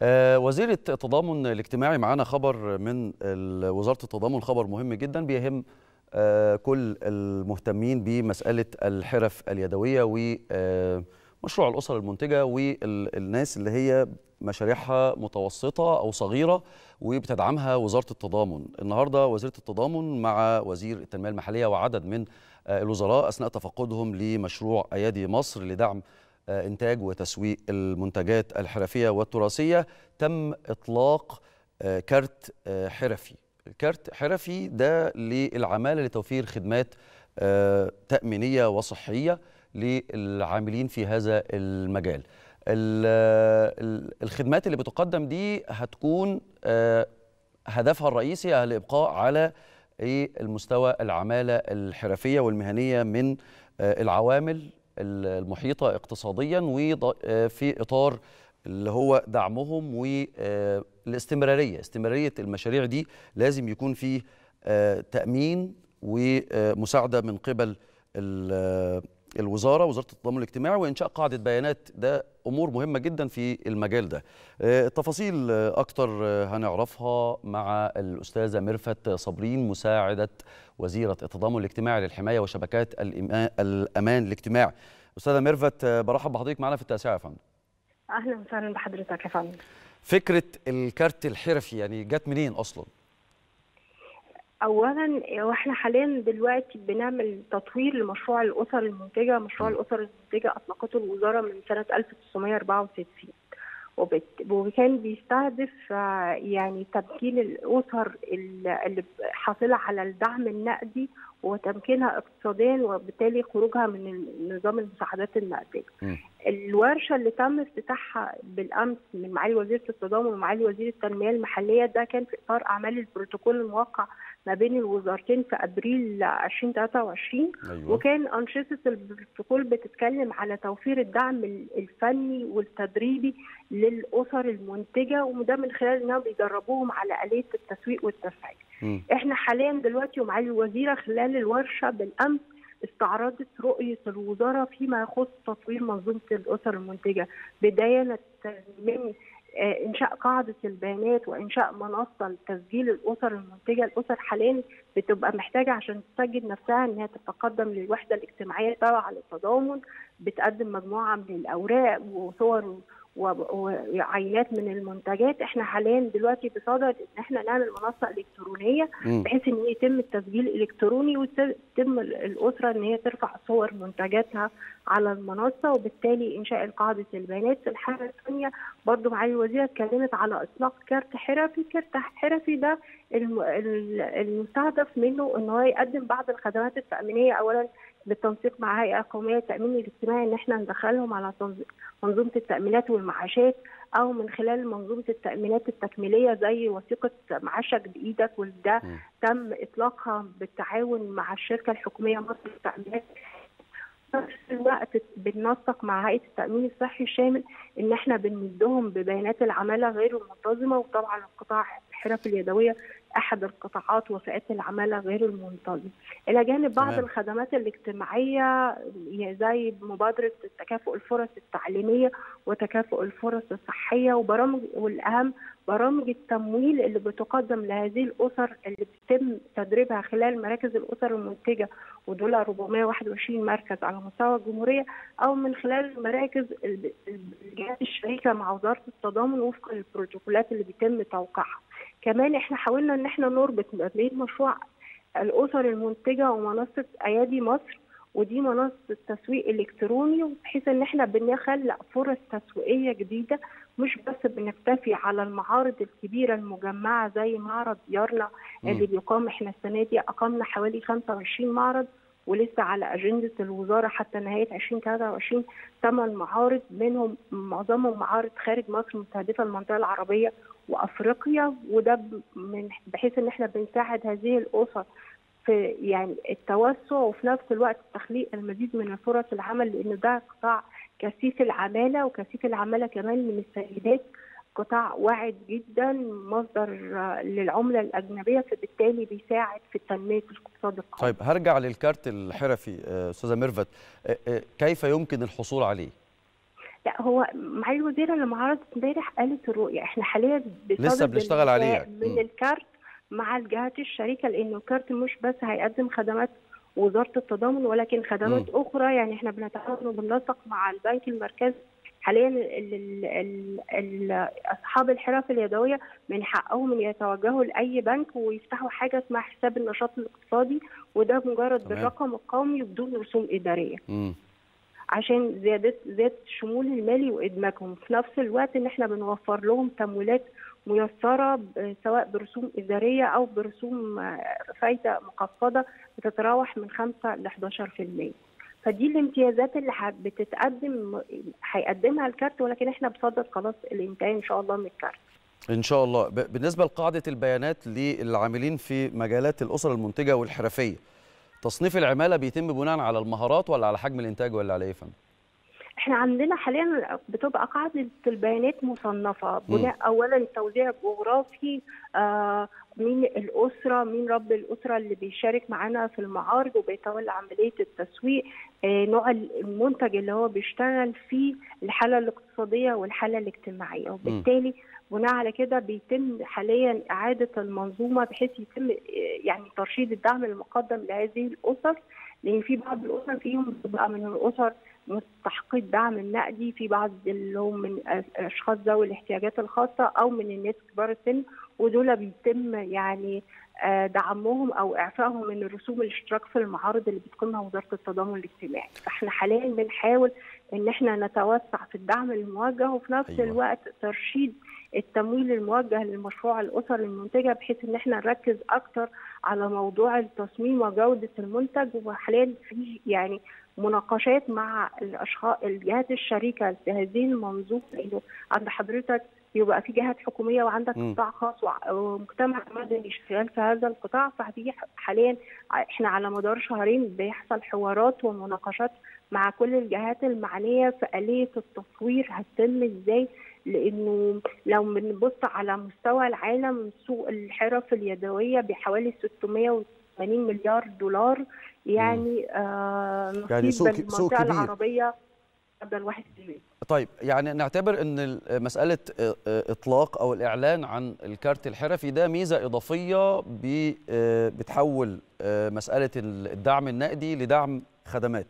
آه، وزيرة التضامن الاجتماعي معانا خبر من ال- وزارة التضامن خبر مهم جدا بيهم آه، كل المهتمين بمسألة الحرف اليدوية ومشروع الأسر المنتجة والناس اللي هي مشاريعها متوسطة أو صغيرة وبتدعمها وزارة التضامن النهاردة وزيرة التضامن مع وزير التنمية المحلية وعدد من آه، الوزراء أثناء تفقدهم لمشروع أيادي مصر لدعم آه، إنتاج وتسويق المنتجات الحرفية والتراثية تم إطلاق آه، كارت آه، حرفي كارت حرفي ده للعمالة لتوفير خدمات آه، تأمينية وصحية للعاملين في هذا المجال ال- ال- الخدمات اللي بتقدم دي هتكون آه، هدفها الرئيسي الإبقاء على إيه المستوى العمالة الحرفية والمهنية من آه، العوامل المحيطة اقتصاديا وفي إطار اللي هو دعمهم والاستمرارية استمرارية المشاريع دي لازم يكون فيه آه، تأمين ومساعدة من قبل ال- الوزارة وزارة التضامن الاجتماعي وإنشاء قاعدة بيانات ده أمور مهمة جدا في المجال ده آه، التفاصيل آه، أكتر آه، هنعرفها مع الأستاذة ميرفت صابرين مساعدة وزيرة التضامن الاجتماعي للحماية وشبكات الإما- الأمان الاجتماعي أستاذة ميرفت آه، برحب بحضرتك معنا في التاسعة يا فندم اهلا وسهلا بحضرتك يا فندم فكرة الكارت الحرفي يعني جت منين أصلا؟ اولا واحنا حاليا دلوقتي بنعمل تطوير لمشروع الاسر المنتجه مشروع م. الاسر المنتجه اطلقته الوزاره من سنه 1964 وبت... وكان بيستهدف آه، يعني تمكين الاسر ال- اللي حاصله على الدعم النقدي وتمكينها اقتصاديا وبالتالي خروجها من نظام المساعدات النقديه. م. الورشه اللي تم افتتاحها بالامس من معالي وزيره التضامن ومعالي وزير التنميه المحليه ده كان في اطار اعمال البروتوكول الموقع ما بين الوزارتين في ابريل 2023 أيوة وكان أنشطة البروتوكول بتتكلم على توفير الدعم ال- الفني والتدريبي للأسر المنتجة وده من خلال إنهم بيدربوهم على آلية التسويق والتسعير. م. إحنا حاليا دلوقتي ومعالي الوزيرة خلال الورشة بالأمس استعرضت رؤية الوزارة فيما يخص تطوير منظومة الأسر المنتجة بداية من آه، إنشاء قاعدة البيانات وإنشاء منصة لتسجيل الأسر المنتجة الأسر حاليا بتبقى محتاجة عشان تسجل نفسها إنها تتقدم للوحدة الاجتماعية التابعة للتضامن بتقدم مجموعة من الأوراق وصور و- وعينات من المنتجات احنا حاليا دلوقتي بصدد ان احنا نعمل منصه الكترونيه م. بحيث ان يتم التسجيل الالكتروني ويتم الاسره ان هي ترفع صور منتجاتها على المنصه وبالتالي انشاء قاعده البيانات الحاجه الثانيه برضو معالي الوزيره اتكلمت على اطلاق كارت حرفي كارت حرفي ده الم- ال- المستهدف منه ان هو يقدم بعض الخدمات التامينيه اولا بالتنسيق مع هيئه قوميه للتامين الاجتماعي ان احنا ندخلهم على تنظ- منظومه التامينات والمعاشات او من خلال منظومه التامينات التكميليه زي وثيقه معاشك بايدك وده م. تم اطلاقها بالتعاون مع الشركه الحكوميه مصر للتامينات في نفس الوقت بننسق مع هيئه التامين الصحي الشامل ان احنا بنمدهم ببيانات العماله غير المنتظمه وطبعا القطاع الحرف اليدويه احد القطاعات وفئات العماله غير المنتظمه الى جانب بعض تمام. الخدمات الاجتماعيه زي مبادره تكافؤ الفرص التعليميه وتكافؤ الفرص الصحيه وبرامج والاهم برامج التمويل اللي بتقدم لهذه الاسر اللي بيتم تدريبها خلال مراكز الاسر المنتجه ودول 421 مركز على مستوى الجمهوريه او من خلال المراكز ال- الجهات الشريكه مع وزاره التضامن وفقا للبروتوكولات اللي بيتم توقيعها. كمان احنا حاولنا ان احنا نربط ما بين مشروع الاسر المنتجه ومنصه ايادي مصر ودي منصه تسويق الكتروني بحيث ان احنا بنخلق فرص تسويقيه جديده مش بس بنكتفي على المعارض الكبيره المجمعه زي معرض ديارنا مم. اللي بيقام احنا السنه دي اقمنا حوالي 25 معرض ولسه على اجنده الوزاره حتى نهايه 2023 ثمان معارض منهم معظمهم معارض خارج مصر مستهدفه المنطقه العربيه وافريقيا وده ب- من بحيث ان احنا بنساعد هذه الاسر في يعني التوسع وفي نفس الوقت تخليق المزيد من الفرص العمل لان ده قطاع كثيف العماله وكثيف العماله كمان من السيدات قطاع واعد جدا مصدر آه، للعمله الاجنبيه فبالتالي بيساعد في تنميه الاقتصاد القومي طيب هرجع للكارت الحرفي آه، استاذه ميرفت آه، آه، كيف يمكن الحصول عليه لا هو معالي الوزيره لما عرضت امبارح قالت الرؤيه احنا حاليا لسه بصدد بنشتغل عليه الانتهاء يعني. من مم. الكارت مع الجهات الشريكه لانه الكارت مش بس هيقدم خدمات وزاره التضامن ولكن خدمات اخرى يعني احنا بنتعاون وبننسق مع البنك المركزي حاليا ال ال ال ال اصحاب الحرف اليدويه من حقهم ان يتوجهوا لاي بنك ويفتحوا حاجه اسمها حساب النشاط الاقتصادي وده مجرد تمام. بالرقم القومي بدون رسوم اداريه مم. عشان زياده زياده الشمول المالي وادماجهم في نفس الوقت ان احنا بنوفر لهم تمويلات ميسره ب- سواء برسوم اداريه او برسوم آه، فايده مخفضه بتتراوح من 5 ل 11% فدي الامتيازات اللي ح- بتتقدم هيقدمها الكارت ولكن احنا بصدد خلاص الانتهاء ان شاء الله من الكارت ان شاء الله ب- بالنسبه لقاعده البيانات للعاملين في مجالات الاسر المنتجه والحرفيه تصنيف العماله بيتم بناء على المهارات ولا على حجم الانتاج ولا على ايه يا فندم احنا عندنا حاليا بتبقى قاعدة البيانات مصنفة بناء اولا توزيع جغرافي آه مين الاسرة مين رب الاسرة اللي بيشارك معانا في المعارض وبيتولى عملية التسويق آه نوع المنتج اللي هو بيشتغل فيه الحالة الاقتصادية والحالة الاجتماعية وبالتالي بناء على كده بيتم حاليا اعادة المنظومة بحيث يتم آه، يعني ترشيد الدعم المقدم لهذه الاسر لان في بعض الاسر فيهم بتبقى من الاسر مستحقي الدعم النقدي في بعض اللي هم من اشخاص ذوي الاحتياجات الخاصه او من الناس كبار السن ودول بيتم يعني آه، دعمهم او اعفائهم من رسوم الاشتراك في المعارض اللي بتقيمها وزاره التضامن الاجتماعي فاحنا حاليا بنحاول ان احنا نتوسع في الدعم الموجه وفي نفس أيوة. أيوة. الوقت ترشيد التمويل الموجه للمشروع الاسر المنتجه بحيث ان احنا نركز اكتر على موضوع التصميم وجوده المنتج وحاليا في يعني مناقشات مع الاشخاص الجهات الشريكه في هذه المنظومه لانه عند حضرتك يبقى في جهات حكوميه وعندك مم. قطاع خاص وع- ومجتمع مدني شغال في هذا القطاع فدي حاليا احنا على مدار شهرين بيحصل حوارات ومناقشات مع كل الجهات المعنيه في اليه التصوير هتتم ازاي لانه لو بنبص على مستوى العالم سوق الحرف اليدويه بحوالي 680 مليار دولار يعني آه نصيب يعني سوق- سوق المنطقه كبير. العربيه قدر واحد في المية. طيب يعني نعتبر ان ال- مساله آه، آه، اطلاق او الاعلان عن الكارت الحرفي ده ميزه اضافيه ب- آه، بتحول آه، مساله الدعم النقدي لدعم خدمات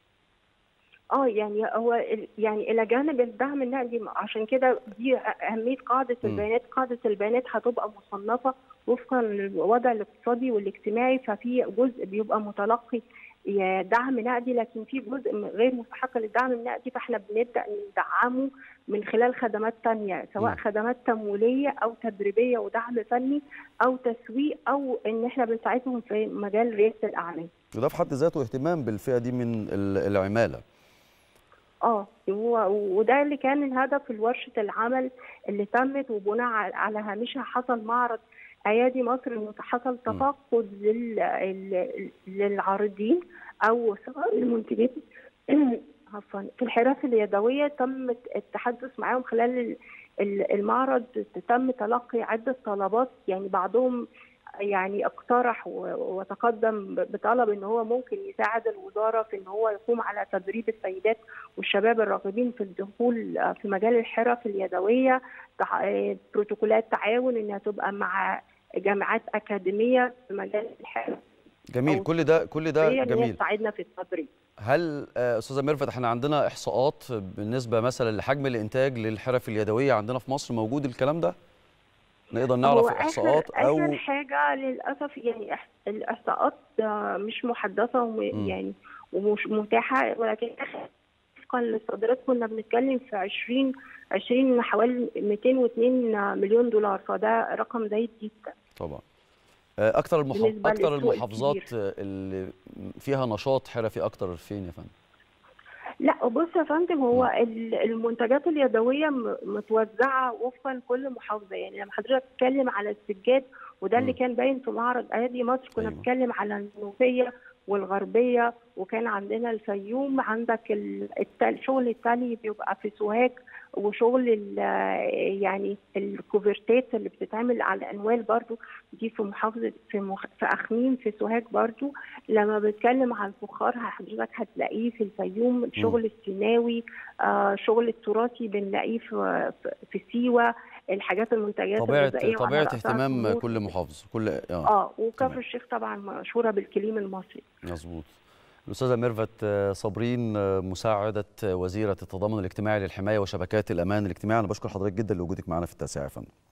اه يعني هو ال- يعني الى جانب الدعم النقدي عشان كده دي اهميه قاعده م. البيانات قاعده البيانات هتبقى مصنفه وفقا للوضع الاقتصادي والاجتماعي ففي جزء بيبقى متلقي يا دعم نقدي لكن في جزء م- غير مستحق للدعم النقدي فاحنا بنبدا ندعمه من خلال خدمات تانية سواء م. خدمات تمويليه او تدريبيه ودعم فني او تسويق او ان احنا بنساعدهم في مجال رياده الاعمال وده في حد ذاته اهتمام بالفئه دي من ال- العماله اه هو وده اللي كان الهدف الورشة العمل اللي تمت وبناء على- على هامشها حصل معرض ايادي مصر إنه حصل تفقد لل... ال- للعارضين او سواء المنتجين عفوا في الحرف اليدويه تم التحدث معاهم خلال ال- ال- المعرض تم تلقي عده طلبات يعني بعضهم يعني اقترح و- وتقدم ب- بطلب ان هو ممكن يساعد الوزاره في ان هو يقوم على تدريب السيدات والشباب الراغبين في الدخول آه، في مجال الحرف اليدويه تع- آه، بروتوكولات تعاون انها تبقى مع جامعات اكاديميه في مجال الحرف جميل أو كل ده كل ده إن هي جميل تساعدنا في التدريب هل آه، استاذه ميرفت احنا عندنا احصاءات بالنسبه مثلا لحجم الانتاج للحرف اليدويه عندنا في مصر موجود الكلم ده نقدر نعرف هو الاحصاءات آخر, او آخر حاجة للأسف يعني إح- الإحصاءات آه، مش محدثة مم. وم- يعني ومش متاحة ولكن آخر وفقا للصادرات كنا بنتكلم في 20 20 حوالي 202 مليون دولار فده رقم زايد جدا طبعا آه، اكتر المح... بالنسبة اكتر للسوق المحافظات الكبير. آه، اللي فيها نشاط حرفي اكتر فين يا فندم لا بص يا فندم هو ال- المنتجات اليدويه م- متوزعه وفقا كل محافظه يعني لما حضرتك بتتكلم على السجاد وده اللي مم. كان باين في معرض ايادي مصر كنا أيوة. بنتكلم على المنوفيه والغربيه وكان عندنا الفيوم عندك الشغل التاني بيبقى في سوهاج وشغل يعني الكوفرتات اللي بتتعمل على الانوال برضو دي في محافظه في مخ... في اخميم في سوهاج برضو لما بتكلم عن الفخار حضرتك هتلاقيه في الفيوم الشغل السيناوي آه شغل التراثي بنلاقيه في في سيوه الحاجات المنتجات طبيعه طبيعه اهتمام كل محافظه كل اه, آه وكفر الشيخ طبعا مشهوره بالكليم المصري مظبوط الأستاذة ميرفت صابرين مساعدة وزيرة التضامن الاجتماعي للحماية وشبكات الأمان الاجتماعي أنا بشكر حضرتك جدا لوجودك معنا في التاسعة يا فندم